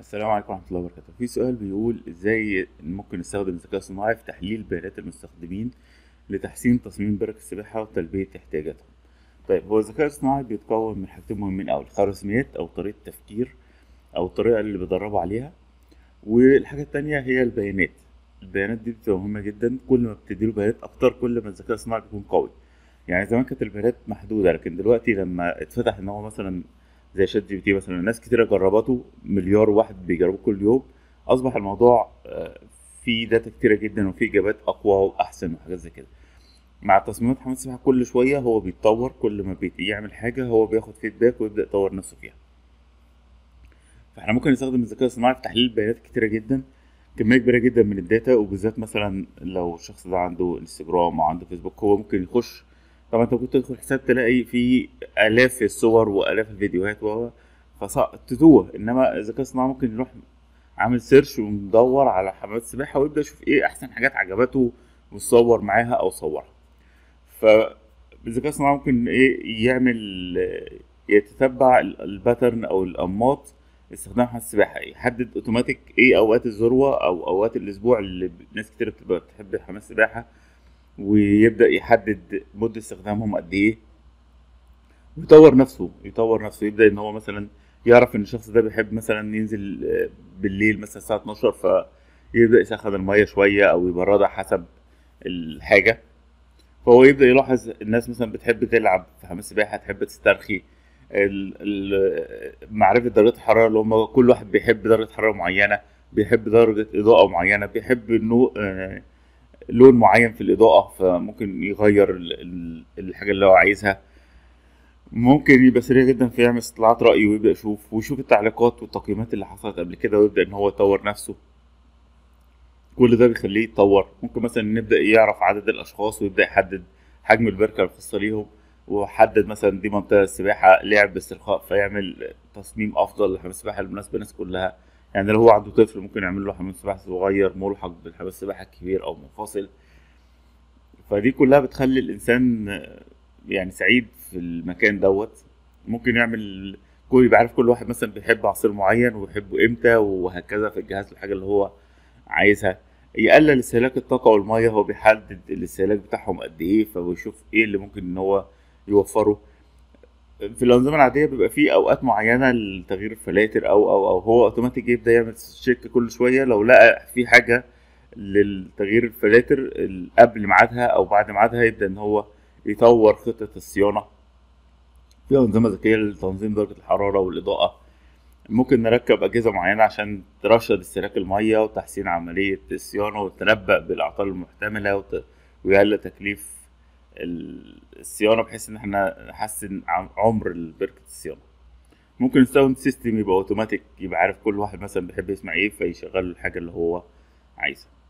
السلام عليكم ورحمة الله وبركاته في سؤال بيقول ازاي ممكن نستخدم الذكاء الصناعي في تحليل بيانات المستخدمين لتحسين تصميم برك السباحة وتلبية احتياجاتهم طيب هو الذكاء الصناعي بيتكون من حاجتين مهمين أوي الخوارزميات أو طريقة التفكير أو الطريقة اللي بيدربوا عليها والحاجة التانية هي البيانات البيانات دي بتبقى مهمة جدا كل ما بتديله بيانات أكتر كل ما الذكاء الصناعي بيكون قوي يعني زمان كانت البيانات محدودة لكن دلوقتي لما اتفتح إن هو مثلا زي شات جي بي تي مثلا ناس كتيرة جربته مليار واحد بيجربوه كل يوم أصبح الموضوع آه، فيه داتا كتيرة جدا وفيه إجابات أقوى وأحسن وحاجات زي كده مع تصميمات حمام السباحة كل شوية هو بيتطور كل ما بيعمل حاجة هو بياخد فيدباك ويبدأ يطور نفسه فيها فاحنا ممكن نستخدم الذكاء الصناعي في تحليل بيانات كتيرة جدا كمية كبيرة جدا من الداتا وبالذات مثلا لو الشخص ده عنده انستجرام وعنده فيسبوك هو ممكن يخش طبعا انت ممكن تدخل حساب تلاقي فيه آلاف الصور وآلاف الفيديوهات و فتتوه انما الذكاء الصناعي ممكن يروح عامل سيرش ومدور على حمامات السباحة ويبدأ يشوف ايه أحسن حاجات عجبته ويصور معاها أو صورها فالذكاء الصناعي ممكن ايه يعمل يتتبع الباترن أو الأنماط استخدام حمام السباحة يحدد اوتوماتيك ايه اوقات الذروة او اوقات الاسبوع اللي ناس كتير بتبقى بتحب حمام السباحة ويبدأ يحدد مدة استخدامهم قد ايه ويطور نفسه يطور نفسه يبدأ ان هو مثلا يعرف ان الشخص ده بيحب مثلا ينزل آه، بالليل مثلا الساعة 12 فيبدأ يسخن المية شوية او يبردها حسب الحاجة فهو يبدأ يلاحظ الناس مثلا بتحب تلعب في حمام السباحة تحب تسترخي ال- ال- معرفة درجات الحرارة اللي هم كل واحد بيحب درجة حرارة معينة بيحب درجة إضاءة معينة بيحب نوع آه، لون معين في الإضاءة فممكن يغير ال- ال- الحاجة اللي هو عايزها ممكن يبقى سريع جدا في يعمل استطلاعات رأي ويبدأ يشوف ويشوف التعليقات والتقييمات اللي حصلت قبل كده ويبدأ إن هو يطور نفسه كل ده بيخليه يتطور ممكن مثلا نبدأ يعرف عدد الأشخاص ويبدأ يحدد حجم البركة الخاصة ليهم وحدد مثلا دي منطقة سباحة لعب باسترخاء فيعمل تصميم أفضل لحمام السباحة المناسبة للناس كلها يعني لو هو عنده طفل ممكن يعمل له حمام سباحة صغير ملحق بالحمام السباحة الكبير أو منفصل فدي كلها بتخلي الإنسان آه، يعني سعيد في المكان دوت ممكن يعمل كل يبقى عارف كل واحد مثلا بيحب عصير معين ويحبه امتى وهكذا في الجهاز الحاجة اللي هو عايزها يقلل استهلاك الطاقة والمية هو بيحدد الاستهلاك بتاعهم قد ايه فبيشوف ايه اللي ممكن ان هو يوفره في الأنظمة العادية بيبقى في أوقات معينة لتغيير الفلاتر أو أو أو هو أوتوماتيك يبدأ يعمل تشيك كل شوية لو لقى في حاجة للتغيير الفلاتر ال- قبل ميعادها أو بعد ميعادها يبدأ إن هو يطور خطة الصيانة في أنظمة ذكية لتنظيم درجة الحرارة والإضاءة ممكن نركب أجهزة معينة عشان ترشد استهلاك المية وتحسين عملية الصيانة وتنبأ بالأعطال المحتملة وت... ويقلل تكليف ال- الصيانة بحيث إن احنا نحسن عم- عمر بركة الصيانة ممكن نستخدم سيستم يبقى اوتوماتيك يبقى عارف كل واحد مثلا بيحب يسمع ايه فيشغل له الحاجة اللي هو عايزها